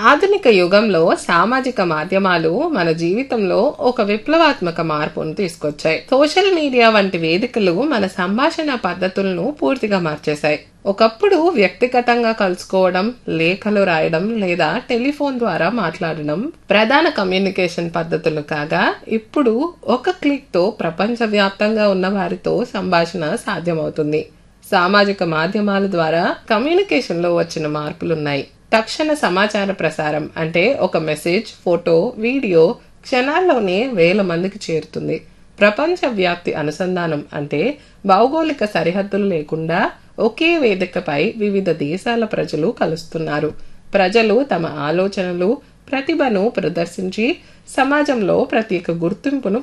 ఆధునిక యుగంలో సామాజిక మాధ్యమాలు మన జీవితంలో ఒక విప్లవాత్మక మార్పును తీసుకొచ్చాయి సోషల్ మీడియా వంటి వేదికలు మన సంభాషణ పద్ధతులను పూర్తిగా మార్చేశాయి ఒకప్పుడు వ్యక్తిగతంగా కలుసుకోవడం లేఖలు రాయడం లేదా టెలిఫోన్ ద్వారా మాట్లాడడం ప్రధాన కమ్యూనికేషన్ పద్ధతులు కాగా ఇప్పుడు ఒక క్లిక్ తో ప్రపంచవ్యాప్తంగా ఉన్న వారితో సంభాషణ సాధ్యమవుతుంది సామాజిక మాధ్యమాల ద్వారా కమ్యూనికేషన్ లో వచ్చిన మార్పులున్నాయి తక్షణ సమాచార ప్రసారం అంటే ఒక మెసేజ్ ఫోటో వీడియో క్షణాల్లోనే వేల మందికి చేరుతుంది ప్రపంచ వ్యాప్తి అనుసంధానం అంటే భౌగోళిక సరిహద్దులు లేకుండా ఒకే వేదికపై వివిధ దేశాల ప్రజలు కలుస్తున్నారు ప్రజలు తమ ఆలోచనలు ప్రతిభను ప్రదర్శించి సమాజంలో ప్రత్యేక గుర్తింపును